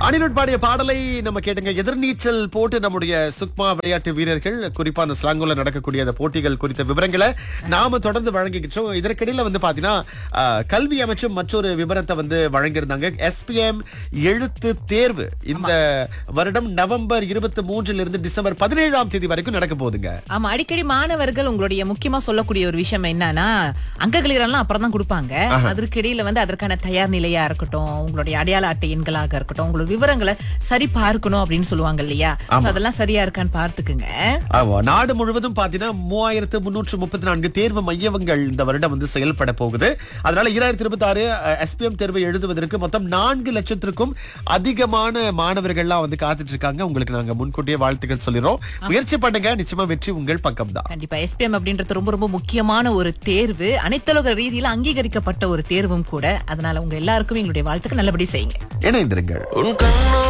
அனிருட் பாடிய பாடலை நம்ம கேட்டுங்க எதிர்நீச்சல் போட்டு நம்முடைய சுக்மா விளையாட்டு வீரர்கள் குறிப்பா அந்த ஸ்லாங்கோல நடக்கக்கூடிய அந்த போட்டிகள் குறித்த விவரங்களை நாம தொடர்ந்து வழங்கிக்கிட்டோம் இதற்கிடையில வந்து பாத்தீங்கன்னா ஆஹ், கல்வி அமைச்சும் மற்றொரு விவரத்தை வந்து வழங்கியிருந்தாங்க எஸ்பிஎம் எழுத்து தேர்வு இந்த வருடம் நவம்பர் இருபத்தி மூன்றில் இருந்து டிசம்பர் பதினேழாம் தேதி வரைக்கும் நடக்க போகுதுங்க ஆமா அடிக்கடி மாணவர்கள் உங்களுடைய முக்கியமா சொல்லக்கூடிய ஒரு விஷயம் என்னன்னா அங்ககளிரெல்லாம் அப்புறம் தான் கொடுப்பாங்க அதற்கு இடையில வந்து அதற்கான தயார் நிலையா இருக்கட்டும் உங்களுடைய அடையாள அட்டை எண்களாக இருக்கட்டும் உங்களோட விவரங்களை சரி பார்க்கணும் அப்படின்னு சொல்லுவாங்க இல்லையா So அதெல்லாம் சரியா இருக்கான்னு பார்த்துக்குங்க ஆமா நாடு முழுவதும் பாத்தீங்கன்னா மூவாயிரத்து முன்னூற்று முப்பத்தி நான்கு தேர்வு மையங்கள் இந்த வருடம் வந்து செயல்பட போகுது அதனால இரண்டாயிரத்தி இருபத்தி ஆறு எஸ்பிஎம் தேர்வை எழுதுவதற்கு மொத்தம் நான்கு லட்சத்திற்கும் அதிகமான மாணவர்கள்லாம் வந்து காத்துட்டு இருக்காங்க உங்களுக்கு நாங்க முன்கூட்டியே வாழ்த்துக்கள் சொல்லிடுறோம் முயற்சி பண்ணுங்க நிச்சயமா வெற்றி உங்கள் பக்கம் தான் கண்டிப்பா எஸ்பிஎம் அப்படின்றது ரொம்ப ரொம்ப முக்கியமான ஒரு தேர்வு அனைத்துலக ரீதியில அங்கீகரிக்கப்பட்ட ஒரு தேர்வும் கூட அதனால உங்க எல்லாருக்கும் எங்களுடைய வாழ்த்துக்கு நல்லபடி செய்யுங்க இணைந்திருங்கள் உன் கண்ணோ